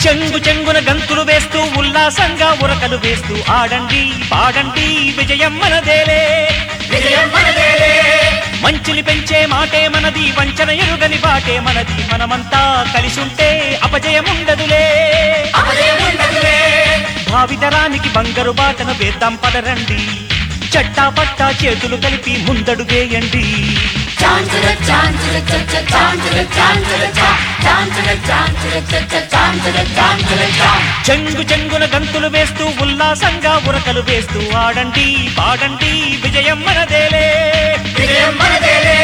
చెంగు చెంగున గంతులు వేస్తూ ఉల్లాసంగా ఉరకలు వేస్తూ ఆడండి పాడండి విజయం మనదేలే విజయం మనదేలే మంచిని పెంచే మాటే మనది వంచన ఎరుగని బాటే మనది మనమంతా కలిసుంటే అపజయముండదులే అపజయముండదులే భావితరానికి బంగారు బాటను వేద్దాం పదరండి చట్టా పట్టా చేతులు కలిపి ముందడుగేయండి చాంచల చాంచల చచ్చ చాంచల చాంచల చా చాంచల చాంచల చచ్చ చాంచల చాంచల చా చెంగు చెంగున గంతులు వేస్తూ ఉల్లాసంగా ఉరకలు వేస్తూ ఆడండి పాడండి విజయం మనదేలే విజయం మనదేలే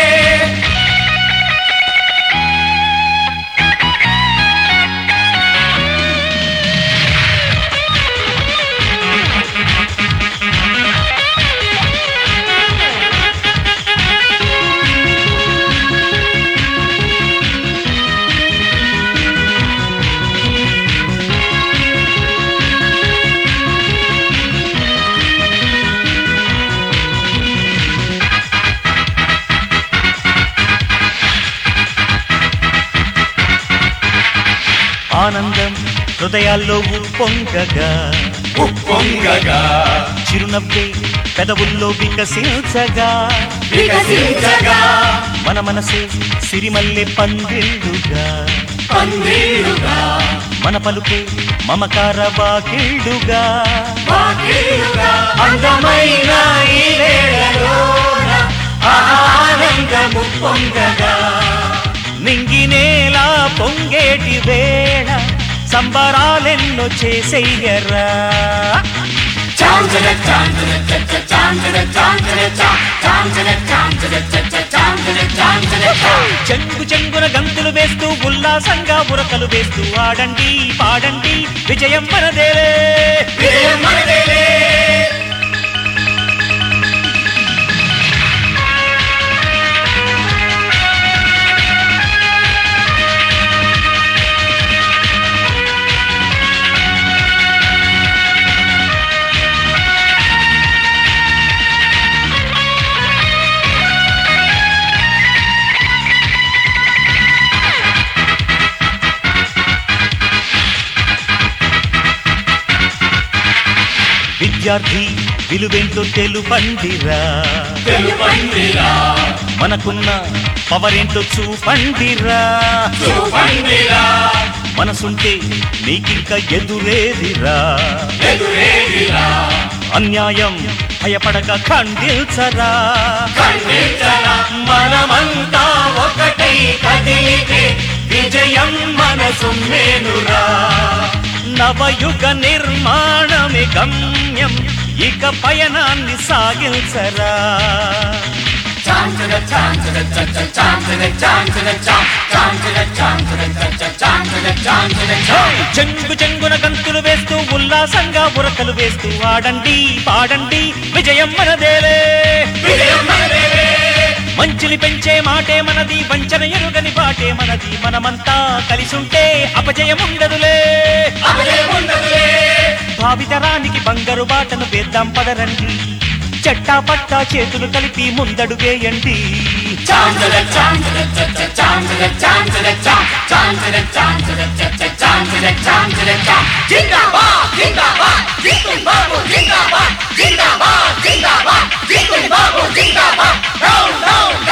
ఆనందం హృదయాల్లో ఉప్పొంగగా ఉప్పొంగగా చిరునవ్వే పెదవుల్లో వికసించగా వికసించగా మన మనసే సిరిమల్లె పందిళ్ళుగా పందిరుగా మన పలుకే మమకార వాకిళ్ళుగా వాకిలుగా అందమైన ఈ వేళలోన ఆనందము పొంగగా నింగినేలా పొంగేటి వేళ సంబరాలెన్నో చేసేయరా చాంచల చాంచల చచ్చ చాంచల చాంచల చా చాంచల చాంచల చచ్చ చాంచల చాంచల చా చెంగు చెంగున గంతులు వేస్తూ ఉల్లాసంగా ఉరకలు వేస్తూ ఆడండి పాడండి విజయం మనదేలే విజయం మనదేలే విద్యార్థి విలువేంటో తెలుపండిరా తెలుపండిరా మనకున్న పవరేంటో చూపండిరా చూపండిరా మనసుంటే నీకింక ఎదురేదిరా ఎదురేదిరా అన్యాయం భయపడక ఖండిల్చరా ఖండించరా మనమంతా ఒకటై కదిలితే విజయం మనసు మేనురా నవయుగ నిర్మాణమే గమ్యం ఇక పయనాన్ని సాగించరా చాంచల చాంచల చచ్చ చాంచల చాంచల చా చాంచల చాంచల చచ్చ చాంచల చాంచల చా చెంగు చెంగున గంతులు వేస్తూ ఉల్లాసంగా ఉరకలు వేస్తూ ఆడండి పాడండి విజయం మనదేలే విజయం మనదేలే మంచిని పెంచే మాటే మనది వంచన ఎరుగని బాటే మనది మనమంతా కలిసుంటే అపజయముండదులే అపజయముండదులే భావితరానికి బంగారు బాటను వేద్దాం పదరండి చట్టా పట్టా చేతులు కలిపి ముందడుగేయండి చాంచల చాంచల చచ్చ చాంచల చాంచల చా చాంచల చాంచల చచ్చ చాంచల చాంచల చా జిందాబాద్ జిందాబాద్ జింకుల్ బాబు జిందాబాద్ జిందాబాద్ జిందాబాద్ జింకుల్ బాబు జిందాబాద్ డౌన్ డౌన్